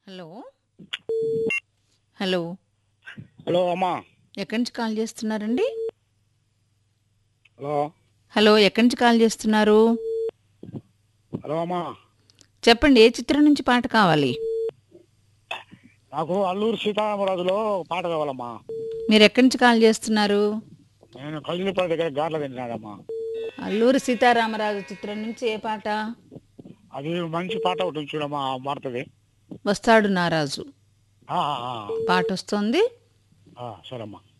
Hello hello hello అమ్మా ఎక్కడి నుంచి కాల్ చేస్తున్నారండి హలో హలో ఎక్కడి నుంచి కాల్ చేస్తున్నారు హలో అమ్మా చెప్పండి ఏ చిత్రం నుంచి పాట కావాలి నాకు అల్లూరు సీతారామరాజులో ఒక పాట కావాలమ్మా మీరు ఎక్కడి నుంచి కాల్ చేస్తున్నారు నేను కల్లుపల్లి దగ్గర గార్ల తింటున్నాడమ్మా అల్లూరి సీతారామరాజు చిత్రం నుంచి ఏ పాట అది మంచి పాట ఒకటి ఉంది చూడమ్మా మారుతుంది వస్తాడు నారాజు ఆ, ఆ, ఆ. పాట వస్తుంది ఆ, సరేమ్మా